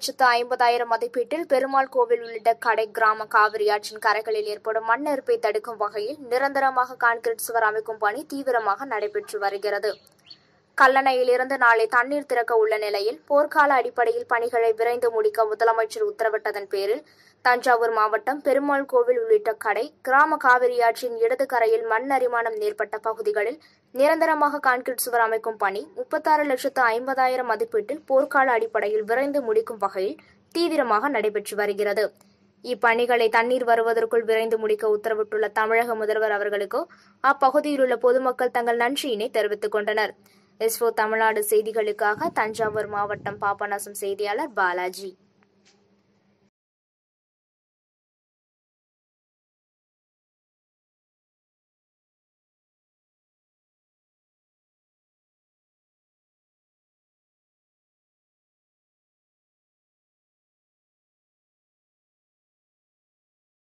லட்சத்து ஐம்பதாயிரம் மதிப்பீட்டில் பெருமாள் கோவில் உள்ளிட்ட கடை கிராம காவிரி ஆற்றின் கரைகளில் ஏற்படும் மண் அரிப்பை தடுக்கும் வகையில் நிரந்தரமாக கான்கிரீட் சுவர் அமைக்கும் பணி தீவிரமாக நடைபெற்று வருகிறது கல்லணையிலிருந்து நாளை தண்ணீர் திறக்க உள்ள நிலையில் போர்க்கால அடிப்படையில் பணிகளை விரைந்து முடிக்க முதலமைச்சர் உத்தரவிட்டதன் பேரில் தஞ்சாவூர் மாவட்டம் பெருமாள் கோவில் உள்ளிட்ட கடை கிராம காவிரியாற்றின் இடது கரையில் மண் அரிமானம் ஏற்பட்ட பகுதிகளில் நிரந்தரமாக கான்கிரீட் சுவர் அமைக்கும் பணி முப்பத்தாறு லட்சத்து ஐம்பதாயிரம் மதிப்பீட்டில் போர்க்கால அடிப்படையில் விரைந்து முடிக்கும் வகையில் தீவிரமாக நடைபெற்று வருகிறது இப்பணிகளை தண்ணீர் வருவதற்குள் விரைந்து முடிக்க உத்தரவிட்டுள்ள தமிழக முதல்வர் அவர்களுக்கு அப்பகுதியில் உள்ள பொதுமக்கள் தங்கள் நன்றியினை தெரிவித்துக் கொண்டனர் எஸ்வோ தமிழ்நாடு செய்திகளுக்காக தஞ்சாவூர் மாவட்டம் பாபநாசம் செய்தியாளர் பாலாஜி